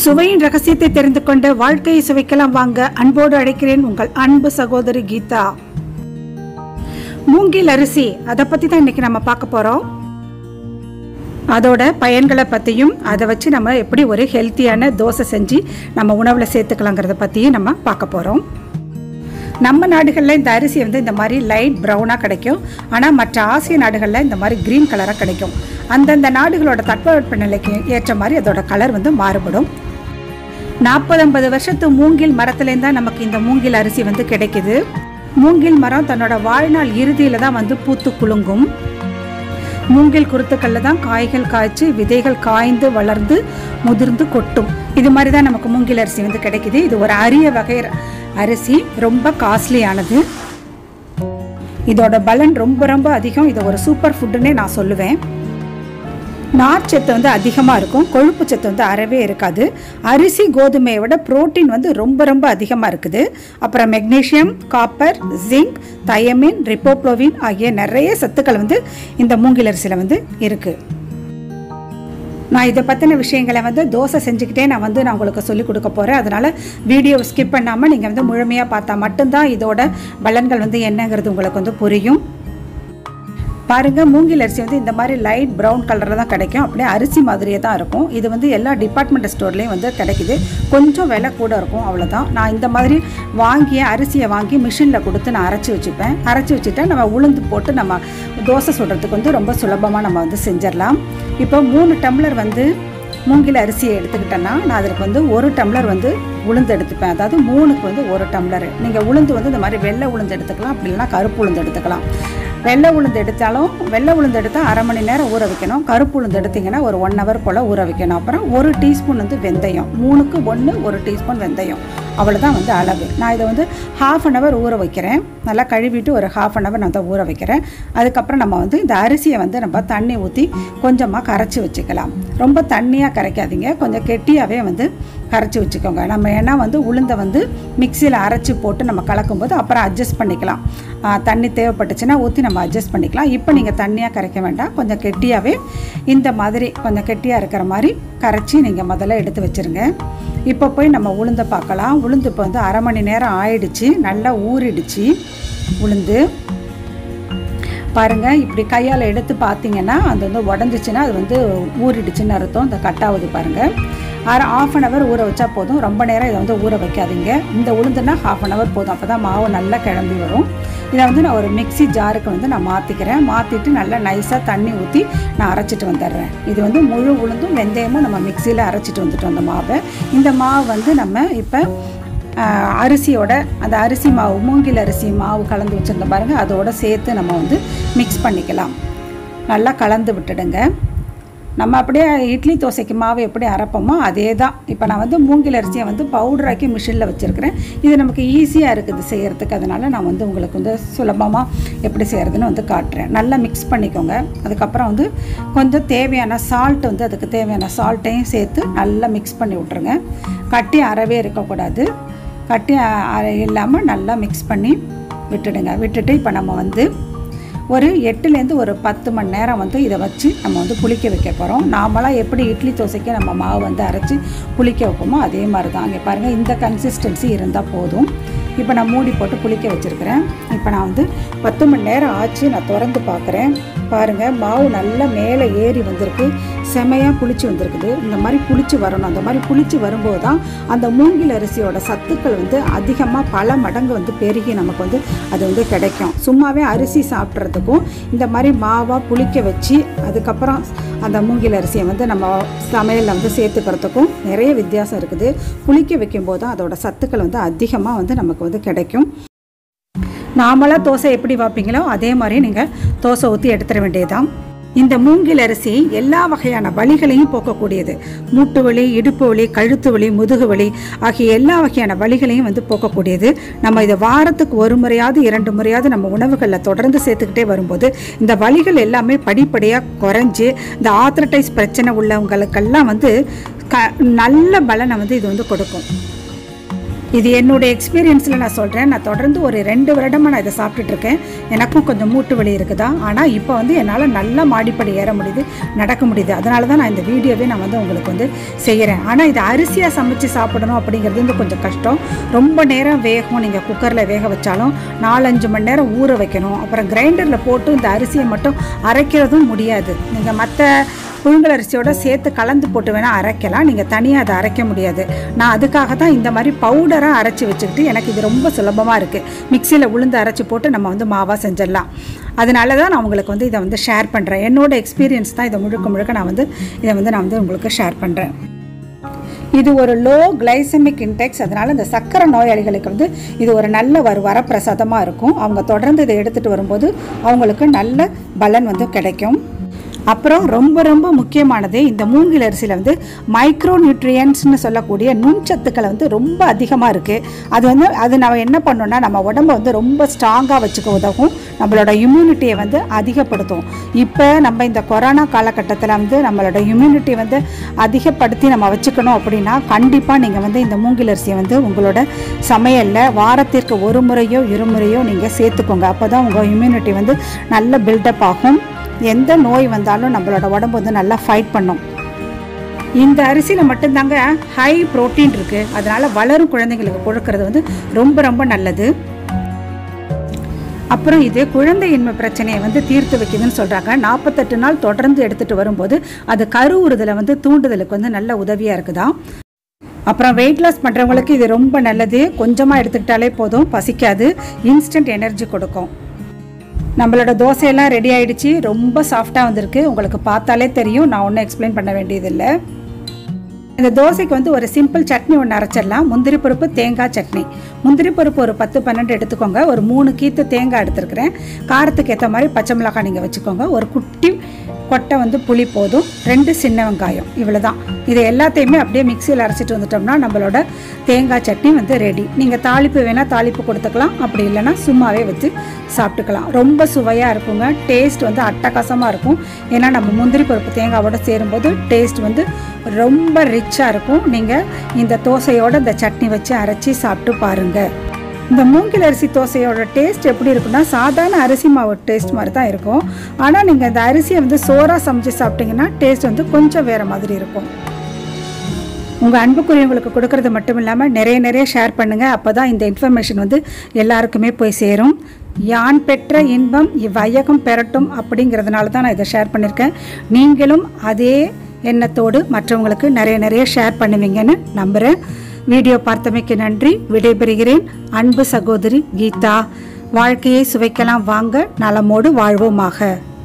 சுவையின் ரகசியத்தை தெரிந்து கொண்டு வாழ்க்கையை சுவைக்கலாம் வாங்க அன்போடு அழைக்கிறேன் உங்கள் அன்பு சகோதரி கீதா மூங்கில் அரிசி அதை பற்றி தான் இன்னைக்கு நம்ம பார்க்க போகிறோம் அதோட பயன்களை பற்றியும் அதை வச்சு நம்ம எப்படி ஒரு ஹெல்த்தியான தோசை செஞ்சு நம்ம உணவில் சேர்த்துக்கலாங்கிறத பற்றியும் நம்ம பார்க்க போகிறோம் நம்ம நாடுகளில் இந்த அரிசி வந்து இந்த மாதிரி லைட் ப்ரௌனாக கிடைக்கும் ஆனால் மற்ற ஆசிய நாடுகளில் இந்த மாதிரி க்ரீன் கலராக கிடைக்கும் அந்தந்த நாடுகளோட தட்பவெப்ப நிலைக்கு ஏற்ற மாதிரி அதோட கலர் வந்து மாறுபடும் நாற்பது ஐம்பது வருஷத்து மூங்கில் மரத்துலேருந்து தான் நமக்கு இந்த மூங்கில் அரிசி வந்து கிடைக்குது மூங்கில் மரம் தன்னோட வாழ்நாள் இறுதியில் தான் வந்து பூத்து குலுங்கும் மூங்கில் குருத்துக்கல்ல தான் காய்கள் காய்ச்சி விதைகள் காய்ந்து வளர்ந்து முதிர்ந்து கொட்டும் இது மாதிரி தான் நமக்கு மூங்கில் அரிசி வந்து கிடைக்குது இது ஒரு அரிய வகை அரிசி ரொம்ப காஸ்ட்லியானது இதோட பலன் ரொம்ப ரொம்ப அதிகம் இது ஒரு சூப்பர் ஃபுட்டுன்னே நான் சொல்லுவேன் நார்ச்சத்து வந்து அதிகமாக இருக்கும் கொழுப்பு சத்து வந்து அறவே இருக்காது அரிசி கோதுமையை விட புரோட்டீன் வந்து ரொம்ப ரொம்ப அதிகமாக இருக்குது அப்புறம் magnesium copper zinc thiamine riboflavin ஆகிய நிறைய சத்துக்கள் வந்து இந்த மூங்கில் அரிசியில் வந்து இருக்குது நான் இதை பற்றின விஷயங்களை வந்து தோசை செஞ்சுக்கிட்டே நான் வந்து நான் உங்களுக்கு சொல்லிக் கொடுக்க போகிறேன் அதனால் வீடியோ ஸ்கிப் பண்ணாமல் நீங்கள் வந்து முழுமையாக பார்த்தா மட்டும்தான் இதோட பலன்கள் வந்து என்னங்கிறது உங்களுக்கு வந்து புரியும் பாருங்க மூங்கில் அரிசி வந்து இந்த மாதிரி லைட் ப்ரௌன் கலரில் தான் கிடைக்கும் அப்படியே அரிசி மாதிரியே தான் இருக்கும் இது வந்து எல்லா டிபார்ட்மெண்ட் ஸ்டோர்லேயும் வந்து கிடைக்குது கொஞ்சம் விலை கூட இருக்கும் அவ்வளோதான் நான் இந்த மாதிரி வாங்கிய அரிசியை வாங்கி மிஷினில் கொடுத்து நான் அரைச்சி வச்சுப்பேன் அரைச்சி வச்சுட்டா நம்ம உளுந்து போட்டு நம்ம தோசை சுடுறதுக்கு வந்து ரொம்ப சுலபமாக நம்ம வந்து செஞ்சிடலாம் இப்போ மூணு டம்ளர் வந்து மூங்கில் அரிசியை எடுத்துக்கிட்டேன்னா நான் அதற்கு வந்து ஒரு டம்ளர் வந்து உளுந்து எடுத்துப்பேன் அதாவது மூணுக்கு வந்து ஒரு டம்ளர் நீங்கள் உளுந்து வந்து இந்த மாதிரி வெள்ளை உளுந்து எடுத்துக்கலாம் அப்படி இல்லைன்னா கருப்பு உளுந்து எடுத்துக்கலாம் வெள்ளை உளுந்து எடுத்தாலும் வெள்ளை உளுந்து எடுத்தால் அரை மணி நேரம் ஊற வைக்கணும் கருப்பு உளுந்து எடுத்திங்கன்னா ஒரு ஒன் ஹவர் போல் ஊற வைக்கணும் அப்புறம் ஒரு டீஸ்பூன் வந்து வெந்தயம் மூணுக்கு ஒன்று ஒரு டீஸ்பூன் வெந்தயம் அவ்வளோதான் வந்து அளவு நான் இதை வந்து ஹாஃப் அன் ஹவர் ஊற வைக்கிறேன் நல்லா கழுவிட்டு ஒரு ஹாஃப் அன் ஹவர் நான் தான் ஊற வைக்கிறேன் அதுக்கப்புறம் நம்ம வந்து இந்த அரிசியை வந்து நம்ம தண்ணி ஊற்றி கொஞ்சமாக கரைச்சி வச்சுக்கலாம் ரொம்ப தண்ணியாக கரைக்காதீங்க கொஞ்சம் கெட்டியாகவே வந்து கரைச்சி வச்சுக்கோங்க நம்ம ஏன்னா வந்து உளுந்தை வந்து மிக்சியில் அரைச்சி போட்டு நம்ம கலக்கும்போது அப்புறம் அட்ஜஸ்ட் பண்ணிக்கலாம் தண்ணி தேவைப்பட்டுச்சுன்னா ஊற்றி நம்ம அட்ஜஸ்ட் பண்ணிக்கலாம் இப்போ நீங்கள் தண்ணியாக கரைக்க வேண்டாம் கொஞ்சம் கெட்டியாகவே இந்த மாதிரி கொஞ்சம் கெட்டியாக இருக்கிற மாதிரி கரைச்சி நீங்கள் முதல்ல எடுத்து வச்சுருங்க இப்போ போய் நம்ம உளுந்தை பார்க்கலாம் உளுந்து இப்போ வந்து அரை மணி நேரம் ஆயிடுச்சு நல்லா ஊறிடுச்சு உளுந்து பாருங்கள் இப்படி கையால் எடுத்து பார்த்தீங்கன்னா அது வந்து உடஞ்சிச்சின்னா அது வந்து ஊறிடுச்சுன்னு அர்த்தம் இந்த கட்டாகுது பாருங்கள் அரை ஆஃப் அன் ஹவர் ஊற வச்சா போதும் ரொம்ப நேரம் இதை வந்து ஊற வைக்காதீங்க இந்த உளுந்துனா ஹாஃப் அன் ஹவர் போதும் அப்போ தான் மாவு நல்லா கிளம்பி வரும் இதை வந்து நான் ஒரு மிக்சி ஜாருக்கு வந்து நான் மாற்றிக்கிறேன் மாற்றிட்டு நல்லா நைஸாக தண்ணி ஊற்றி நான் அரைச்சிட்டு வந்துடுறேன் இது வந்து முழு உளுந்தும் வெந்தயமும் நம்ம மிக்சியில் அரைச்சிட்டு வந்துட்டோம் அந்த மாவை இந்த மாவு வந்து நம்ம இப்போ அரிசியோட அந்த அரிசி மாவு மூங்கில் அரிசி மாவு கலந்து வச்சுருந்த பாருங்கள் அதோட சேர்த்து நம்ம வந்து மிக்ஸ் பண்ணிக்கலாம் நல்லா கலந்து விட்டுடுங்க நம்ம அப்படியே இட்லி தோசைக்கு மாவு எப்படி அரைப்போமோ அதே தான் இப்போ நான் வந்து மூங்கில் அரிசியை வந்து பவுடராக்கி மிஷினில் வச்சுருக்கிறேன் இது நமக்கு ஈஸியாக இருக்குது செய்கிறதுக்கு அதனால் நான் வந்து உங்களுக்கு வந்து சுலபமாக எப்படி செய்கிறதுன்னு வந்து காட்டுறேன் நல்லா மிக்ஸ் பண்ணிக்கோங்க அதுக்கப்புறம் வந்து கொஞ்சம் தேவையான சால்ட் வந்து அதுக்கு தேவையான சால்ட்டையும் சேர்த்து நல்லா மிக்ஸ் பண்ணி விட்ருங்க கட்டி அறவே இருக்கக்கூடாது கட்டி இல்லாமல் நல்லா மிக்ஸ் பண்ணி விட்டுடுங்க விட்டுட்டு இப்போ நம்ம வந்து ஒரு எட்டுலேருந்து ஒரு பத்து மணி நேரம் வந்து இதை வச்சு நம்ம வந்து புளிக்க வைக்க போகிறோம் நார்மலாக எப்படி இட்லி தோசைக்கு நம்ம மாவு வந்து அரைச்சி புளிக்க வைப்போமோ அதே மாதிரி தான் இங்கே பாருங்கள் இந்த கன்சிஸ்டன்சி இருந்தால் போதும் இப்போ நான் மூடி போட்டு புளிக்க வச்சுருக்கிறேன் இப்போ நான் வந்து பத்து மணி நேரம் ஆச்சு நான் திறந்து பார்க்குறேன் பாருங்கள் மாவு நல்லா மேலே ஏறி வந்திருக்கு செமையாக புளிச்சு வந்திருக்குது இந்த மாதிரி புளிச்சு வரணும் அந்த மாதிரி புளிச்சு வரும்போது தான் அந்த மூங்கில் அரிசியோட சத்துக்கள் வந்து அதிகமாக பல மடங்கு வந்து பெருகி நமக்கு வந்து அது வந்து கிடைக்கும் சும்மாவே அரிசி சாப்பிட்றதுக்கும் இந்த மாதிரி மாவாக புளிக்க வச்சு அதுக்கப்புறம் அந்த மூங்கில் அரிசியை வந்து நம்ம சமையலில் வந்து சேர்த்துக்கிறதுக்கும் நிறைய வித்தியாசம் இருக்குது புளிக்க வைக்கும்போது தான் அதோட சத்துக்கள் வந்து அதிகமாக வந்து நமக்கு வந்து கிடைக்கும் நாமளாக தோசை எப்படி வைப்பீங்களோ அதே மாதிரி நீங்கள் தோசை ஊற்றி எடுத்துட வேண்டியதுதான் இந்த மூங்கில் அரிசி எல்லா வகையான வலிகளையும் போக்கக்கூடியது மூட்டு வலி இடுப்பு வலி கழுத்து வலி முதுகு வலி ஆகிய எல்லா வகையான வலிகளையும் வந்து போக்கக்கூடியது நம்ம இதை வாரத்துக்கு ஒரு முறையாவது இரண்டு முறையாவது நம்ம உணவுகளில் தொடர்ந்து சேர்த்துக்கிட்டே வரும்போது இந்த வலிகள் எல்லாமே படிப்படியாக குறைஞ்சி இந்த ஆத்ரடைஸ் பிரச்சனை உள்ளவங்களுக்கெல்லாம் வந்து க நல்ல பலனை வந்து இது வந்து கொடுக்கும் இது என்னுடைய எக்ஸ்பீரியன்ஸில் நான் சொல்கிறேன் நான் தொடர்ந்து ஒரு ரெண்டு வருடமாக நான் இதை சாப்பிட்டுட்டு இருக்கேன் எனக்கும் கொஞ்சம் மூட்டு வலி இருக்குதா ஆனால் இப்போ வந்து என்னால் நல்லா மாடிப்படி ஏற முடியுது நடக்க முடியுது அதனால தான் நான் இந்த வீடியோவே நான் வந்து உங்களுக்கு வந்து செய்கிறேன் ஆனால் இது அரிசியாக சமைச்சு சாப்பிடணும் அப்படிங்கிறது வந்து கொஞ்சம் கஷ்டம் ரொம்ப நேரம் வேகும் நீங்கள் குக்கரில் வேக வச்சாலும் நாலஞ்சு மணி நேரம் ஊற வைக்கணும் அப்புறம் கிரைண்டரில் போட்டு இந்த அரிசியை மட்டும் அரைக்கிறதும் முடியாது நீங்கள் மற்ற புழுங்கல் அரிசியோட சேர்த்து கலந்து போட்டு வேணால் அரைக்கலாம் நீங்கள் தனியாக அதை அரைக்க முடியாது நான் அதுக்காக தான் இந்த மாதிரி பவுடராக அரைச்சி வச்சுக்கிட்டு எனக்கு இது ரொம்ப சுலபமாக இருக்குது மிக்சியில் உளுந்து அரைச்சி போட்டு நம்ம வந்து மாவாக செஞ்சிடலாம் அதனால தான் நான் உங்களுக்கு வந்து இதை வந்து ஷேர் பண்ணுறேன் என்னோட எக்ஸ்பீரியன்ஸ் தான் இதை முழுக்க முழுக்க நான் வந்து இதை வந்து நான் வந்து உங்களுக்கு ஷேர் பண்ணுறேன் இது ஒரு லோ கிளைசமிக் இன்டெக்ஸ் அதனால் இந்த சக்கரை நோயாளிகளுக்கு வந்து இது ஒரு நல்ல ஒரு வரப்பிரசாதமாக இருக்கும் அவங்க தொடர்ந்து இதை எடுத்துகிட்டு வரும்போது அவங்களுக்கு நல்ல பலன் வந்து கிடைக்கும் அப்புறம் ரொம்ப ரொம்ப முக்கியமானது இந்த மூங்கில் அரிசியில் வந்து மைக்ரோ நியூட்ரியன்ஸ்னு சொல்லக்கூடிய நுண்சத்துக்கள் வந்து ரொம்ப அதிகமாக இருக்குது அது வந்து அது நம்ம என்ன பண்ணோம்னா நம்ம உடம்ப வந்து ரொம்ப ஸ்ட்ராங்காக வச்சுக்க உதவும் நம்மளோட இம்யூனிட்டியை வந்து அதிகப்படுத்தும் இப்போ நம்ம இந்த கொரோனா காலகட்டத்தில் வந்து நம்மளோட இம்யூனிட்டி வந்து அதிகப்படுத்தி நம்ம வச்சுக்கணும் அப்படின்னா கண்டிப்பாக நீங்கள் வந்து இந்த மூங்கில் அரிசியை வந்து உங்களோட சமையலில் வாரத்திற்கு ஒரு முறையோ இருமுறையோ நீங்கள் சேர்த்துக்கோங்க அப்போ தான் உங்கள் இம்யூனிட்டி வந்து நல்ல பில்டப் ஆகும் எந்த நோய் வந்தாலும் நம்மளோட உடம்பு வந்து நல்லா ஃபைட் பண்ணும் இந்த அரிசியில் மட்டும்தாங்க ஹை புரோட்டீன் இருக்குது அதனால் வளரும் குழந்தைங்களுக்கு கொடுக்கறது வந்து ரொம்ப ரொம்ப நல்லது அப்புறம் இது குழந்தையின்மை பிரச்சனையை வந்து தீர்த்து வைக்குதுன்னு சொல்கிறாங்க நாற்பத்தெட்டு நாள் தொடர்ந்து எடுத்துகிட்டு வரும்போது அது கருவுறுதலை வந்து தூண்டுதலுக்கு வந்து நல்ல உதவியாக இருக்குதா அப்புறம் வெயிட் லாஸ் பண்ணுறவங்களுக்கு இது ரொம்ப நல்லது கொஞ்சமாக எடுத்துக்கிட்டாலே போதும் பசிக்காது இன்ஸ்டன்ட் எனர்ஜி கொடுக்கும் நம்மளோட தோசையெல்லாம் ரெடி ஆயிடுச்சு ரொம்ப சாஃப்டாக வந்திருக்கு உங்களுக்கு பார்த்தாலே தெரியும் நான் ஒன்றும் எக்ஸ்பிளைன் பண்ண வேண்டியதில்லை இந்த தோசைக்கு வந்து ஒரு சிம்பிள் சட்னி ஒன்று அரைச்சிடலாம் முந்திரி பருப்பு தேங்காய் சட்னி முந்திரி பருப்பு ஒரு பத்து பன்னெண்டு எடுத்துக்கோங்க ஒரு மூணு கீத்து தேங்காய் எடுத்துருக்கிறேன் காரத்துக்கு ஏற்ற மாதிரி பச்சை மிளகாய் நீங்கள் வச்சுக்கோங்க ஒரு குட்டி கொட்டை வந்து புளி போதும் ரெண்டு சின்ன வெங்காயம் இவ்வளோ தான் இது எல்லாத்தையுமே அப்படியே மிக்சியில் அரைச்சிட்டு வந்துட்டோம்னா நம்மளோட தேங்காய் சட்னி வந்து ரெடி நீங்கள் தாளிப்பு வேணால் தாளிப்பு கொடுத்துக்கலாம் அப்படி இல்லைன்னா சும்மாவே வச்சு சாப்பிட்டுக்கலாம் ரொம்ப சுவையாக இருக்குங்க டேஸ்ட் வந்து அட்டகாசமாக இருக்கும் ஏன்னா நம்ம முந்திரி பருப்பு தேங்காவோட சேரும்போது டேஸ்ட் வந்து ரொம்ப ரிச்சாக இருக்கும் நீங்கள் இந்த தோசையோட இந்த சட்னி வச்சு அரைச்சி சாப்பிட்டு பாருங்கள் இந்த மூங்கில் அரிசி தோசையோட டேஸ்ட் எப்படி இருக்குன்னா சாதாரண அரிசி மாவு டேஸ்ட் மாதிரி தான் இருக்கும் ஆனால் நீங்கள் இந்த அரிசியை வந்து சோறாக சமைச்சு சாப்பிட்டீங்கன்னா டேஸ்ட் வந்து கொஞ்சம் வேறு மாதிரி இருக்கும் உங்கள் அன்புக்குரியவங்களுக்கு கொடுக்கறது மட்டும் இல்லாமல் நிறைய நிறைய ஷேர் பண்ணுங்கள் அப்போ தான் இந்த இன்ஃபர்மேஷன் வந்து எல்லாருக்குமே போய் சேரும் யான் பெற்ற இன்பம் இவ்வையகம் பெறட்டும் அப்படிங்கிறதுனால தான் நான் இதை ஷேர் பண்ணியிருக்கேன் நீங்களும் அதே எண்ணத்தோடு மற்றவங்களுக்கு நிறைய நிறைய ஷேர் பண்ணுவீங்கன்னு நம்புகிறேன் வீடியோ பார்த்தமைக்கு நன்றி விடைபெறுகிறேன் அன்பு சகோதரி கீதா வாழ்க்கையை சுவைக்கலாம் வாங்க நலமோடு வாழ்வோமாக